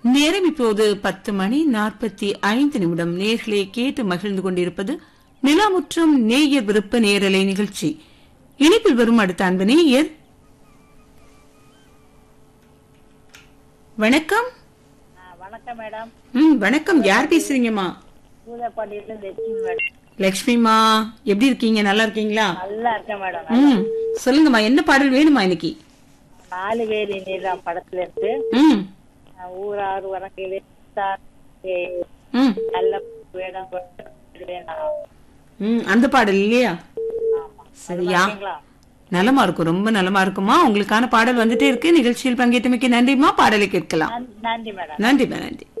நேரம் இப்போது பத்து மணி நாற்பத்தி ஐந்து நிமிடம் நேர்களை கேட்டு மகிழ்ந்து கொண்டிருப்பது நிலாமுற்றம் நேயர் விருப்ப நேரலை நிகழ்ச்சி இணைப்பில் வரும் அடுத்த அன்பு நேயர் வணக்கம் ஆ, வணக்கம் மேடம் ம் வணக்கம் யார் பேசுறீங்கம்மா பூதப்பாண்டியிலிருந்து லட்சுமி மேடம் லக்ஷ்மிமா எப்படி இருக்கீங்க நல்லா இருக்கீங்களா நல்லா இருக்கேன் மேடம் ம் சொல்லுங்கம்மா என்ன பாடல் வேணுமா இன்னைக்கு நாலு வேலி நீலாம் படத்துல இருந்து ம் ஆ, ஊராறு வரக்கையில ம் நல்ல வேடம் கொண்டு வேணாம். ம் அந்த பாடல் இல்லையா ஆமா சரியா சரிங்களா நலமா இருக்கும் ரொம்ப நலமா இருக்குமா உங்களுக்கான பாடல் வந்துட்டே இருக்கு நிகழ்ச்சியில் பங்கேற்றமைக்கு நன்றிமா பாடலை கேட்கலாம் நன்றி மேடம் நன்றிமா நன்றி